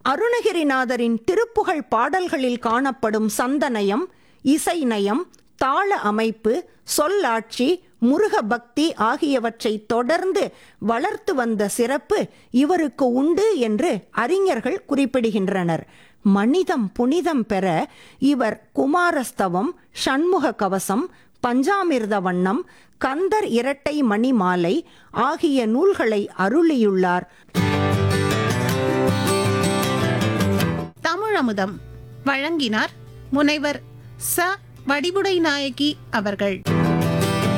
அருணகிரிநாதரின் திருப்புகழ் பாடல்களில் காணப்படும் சந்தனயம் இசைநயம் தாள அமைப்பு சொல்லாட்சி முருக பக்தி ஆகியவற்றை தொடர்ந்து வளர்த்து வந்த சிறப்பு இவருக்கு உண்டு என்று அறிஞர்கள் குறிப்பிடுகின்றனர் மனிதம் புனிதம் பெற இவர் குமாரஸ்தவம் சண்முக கவசம் பஞ்சாமிர்த வண்ணம் கந்தர் இரட்டை மணி மாலை ஆகிய நூல்களை அருளியுள்ளார் தமிழமுதம் வழங்கினார் முனைவர் ச வடிவுடை நாயகி அவர்கள்